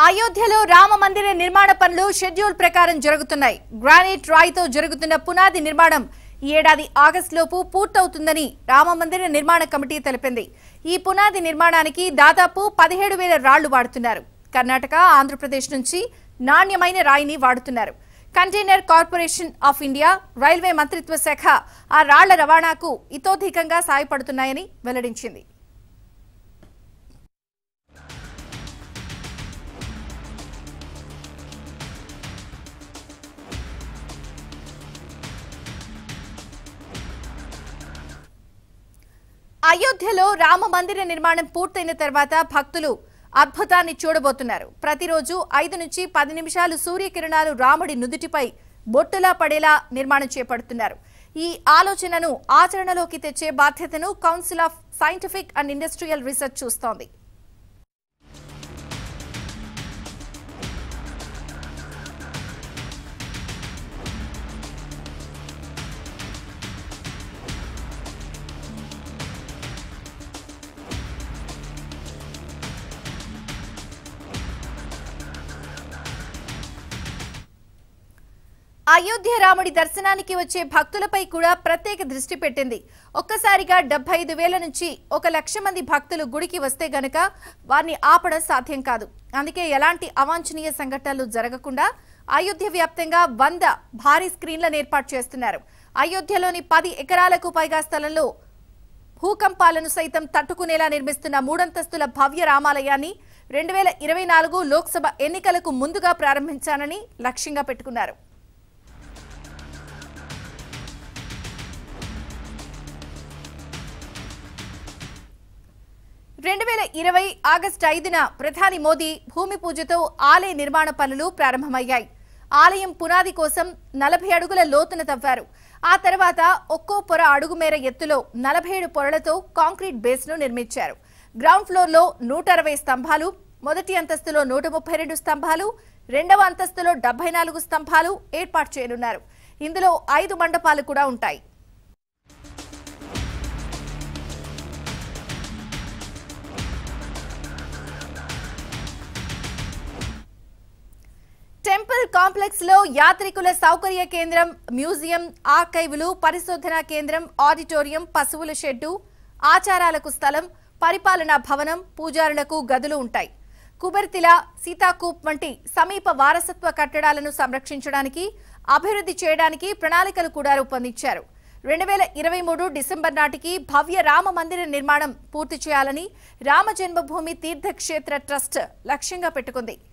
అయోధ్యలో రామ మందిర నిర్మాణ పనులు షెడ్యూల్ ప్రకారం జరుగుతున్నాయి గ్రానైట్ రాయితో జరుగుతున్న పునాది నిర్మాణం ఈ ఏడాది ఆగస్టులోపు పూర్తవుతుందని రామ మందిర నిర్మాణ కమిటీ తెలిపింది ఈ పునాది నిర్మాణానికి దాదాపు పదిహేడు వేల రాళ్లు వాడుతున్నారు కర్ణాటక ఆంధ్రప్రదేశ్ నుంచి నాణ్యమైన రాయిని వాడుతున్నారు container corporation of India railway మంత్రిత్వ శాఖ ఆ రాళ్ల రవాణాకు ఇతోధికంగా సాయపడుతున్నాయని వెల్లడించింది అయోధ్యలో రామ మందిర నిర్మాణం పూర్తయిన తర్వాత భక్తులు అద్భుతాన్ని చూడబోతున్నారు ప్రతిరోజు ఐదు నుంచి పది నిమిషాలు సూర్యకిరణాలు రాముడి నుదుటిపై బొట్టులా పడేలా నిర్మాణం చేపడుతున్నారు ఈ ఆలోచనను ఆచరణలోకి తెచ్చే బాధ్యతను council of scientific and industrial research చూస్తోంది అయోధ్య రాముడి దర్శనానికి వచ్చే భక్తులపై కూడా ప్రత్యేక దృష్టి పెట్టింది ఒక్కసారిగా డెబ్బై ఐదు వేల నుంచి ఒక లక్ష మంది భక్తులు గుడికి వస్తే గనక వారిని ఆపడం సాధ్యం కాదు అందుకే ఎలాంటి అవాంఛనీయ సంఘటనలు జరగకుండా అయోధ్య వ్యాప్తంగా వంద భారీ స్క్రీన్లను ఏర్పాటు చేస్తున్నారు అయోధ్యలోని పది ఎకరాలకు పైగా స్థలంలో భూకంపాలను సైతం తట్టుకునేలా నిర్మిస్తున్న మూడంతస్తుల భవ్య రామాలయాన్ని రెండు వేల ఇరవై నాలుగు లోక్సభ ఎన్నికలకు ముందుగా ప్రారంభించానని లక్ష్యంగా పెట్టుకున్నారు రెండు వేల ఇరవై ఆగస్టు ఐదున ప్రధాని మోదీ భూమి పూజతో ఆలయ నిర్మాణ పనులు ప్రారంభమయ్యాయి ఆలయం పునాది కోసం నలభై అడుగుల లోతున తవ్వారు ఆ తర్వాత ఒక్కో పొర అడుగు మేర ఎత్తులో నలభై ఏడు పొరలతో కాంక్రీట్ బేస్ను నిర్మించారు గ్రౌండ్ ఫ్లోర్లో నూట అరవై స్తంభాలు మొదటి అంతస్తులో నూట ముప్పై రెండు స్తంభాలు రెండవ అంతస్తులో డెబ్బై నాలుగు స్తంభాలు ఏర్పాటు చేయనున్నారు ఇందులో ఐదు మండపాలు కూడా ఉంటాయి టెంపుల్ కాంప్లెక్స్ లో యాత్రికుల సౌకర్య కేంద్రం మ్యూజియం ఆర్కైవులు పరిశోధనా కేంద్రం ఆడిటోరియం పశువుల షెడ్డు ఆచారాలకు స్థలం పరిపాలనా భవనం పూజారులకు గదులు ఉంటాయి కుబెర్తిల సీతాకూప్ వంటి సమీప వారసత్వ కట్టడాలను సంరక్షించడానికి అభివృద్ధి చేయడానికి ప్రణాళికలు కూడా రూపొందించారు రెండు వేల ఇరవై మూడు డిసెంబర్ నాటికి భవ్య రామ మందిర నిర్మాణం పూర్తి చేయాలని రామ జన్మభూమి తీర్థక్షేత్ర ట్రస్ట్ లక్ష్యంగా పెట్టుకుంది